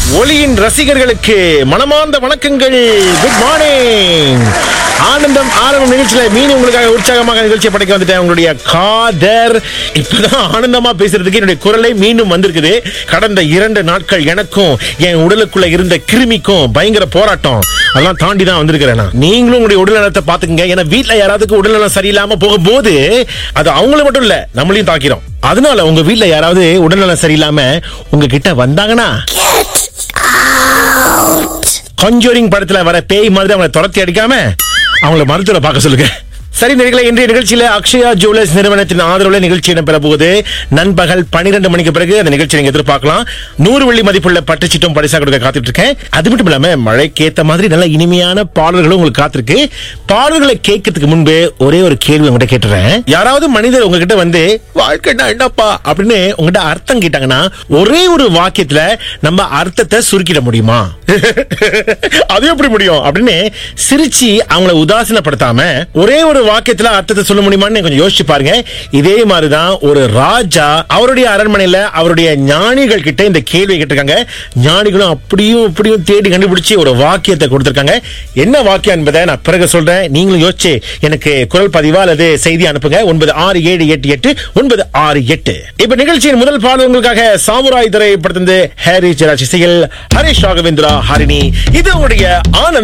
ஒளியின் ரசிகர்களுக்கு மனமார்ந்த வணக்கங்கள் குட் மார்னிங் ஆனந்தம் ஆரம்பம் நிகழ்ச்சியில மீன் உங்களுக்காக உற்சாகமாக நிகழ்ச்சியை படைக்க வந்துட்டேன் உங்களுடைய காதர் இப்பதான் ஆனந்தமா பேசுறதுக்கு என்னுடைய குரலை மீண்டும் வந்திருக்குது கடந்த இரண்டு நாட்கள் எனக்கும் என் உடலுக்குள்ள இருந்த கிருமிக்கும் பயங்கர போராட்டம் அதெல்லாம் தாண்டி தான் வந்திருக்கிறேன் நான். நீங்களும் உங்களுடைய உடல்நலத்தை பாத்துக்கங்க ஏன்னா வீட்ல யாராவதுக்கு உடல்நலம் சரியில்லாம போகும்போது அது அவங்கள மட்டும் இல்ல நம்மளையும் தாக்கிறோம் அதனால உங்க வீட்ல யாராவது உடல்நலம் சரியில்லாம உங்ககிட்ட வந்தாங்கன்னா கஞ்சோரிங் படத்துல வர பேய் மாதிரி அவங்களை துரத்தி அடிக்காம அவங்கள மருத்துவரை பார்க்க சொல்லுங்க சரி நேர்களே இன்றைய நிகழ்ச்சியில அக்ஷயா ஜுவல்லர்ஸ் நிறுவனத்தின் ஆதரவுல நிகழ்ச்சி இடம்பெற போகுது நண்பகல் பன்னிரண்டு மணிக்கு பிறகு அந்த நிகழ்ச்சி நீங்க எதிர்பார்க்கலாம் நூறு வெள்ளி மதிப்புள்ள பட்டுச்சீட்டும் பரிசா கொடுக்க காத்துட்டு இருக்கேன் அது மட்டும் இல்லாம மழைக்கேத்த மாதிரி நல்ல இனிமையான பாடல்களும் உங்களுக்கு காத்திருக்கு பாடல்களை கேட்கறதுக்கு முன்பு ஒரே ஒரு கேள்வி உங்ககிட்ட கேட்டுறேன் யாராவது மனிதர் உங்ககிட்ட வந்து வாழ்க்கைன்னா என்னப்பா அப்படின்னு உங்ககிட்ட அர்த்தம் கேட்டாங்கன்னா ஒரே ஒரு வாக்கியத்துல நம்ம அர்த்தத்தை சுருக்கிட முடியுமா அது எப்படி முடியும் அப்படின்னு சிரிச்சு அவங்கள உதாசீனப்படுத்தாம ஒரே ஒரு வாக்கியத்துல அர்த்தத்தை சொல்ல முடியுமான்னு கொஞ்சம் யோசிச்சு பாருங்க இதே மாதிரிதான் ஒரு ராஜா அவருடைய அரண்மனையில அவருடைய ஞானிகள் கிட்ட இந்த கேள்வி கேட்டிருக்காங்க ஞானிகளும் அப்படியும் இப்படியும் தேடி கண்டுபிடிச்சு ஒரு வாக்கியத்தை கொடுத்திருக்காங்க என்ன வாக்கியம் என்பதை நான் பிறகு சொல்றேன் நீங்களும் யோசிச்சு எனக்கு குரல் பதிவா அல்லது செய்தி அனுப்புங்க ஒன்பது ஆறு ஏழு எட்டு எட்டு ஒன்பது ஆறு எட்டு இப்ப நிகழ்ச்சியின் முதல் பாடல் உங்களுக்காக சாமுராய் திரைப்படத்திலிருந்து ஹாரி ஜெராஜ் இசையில் ஹரிஷ் ராகவேந்திரா ஹரிணி இது உங்களுடைய ஆனந்த்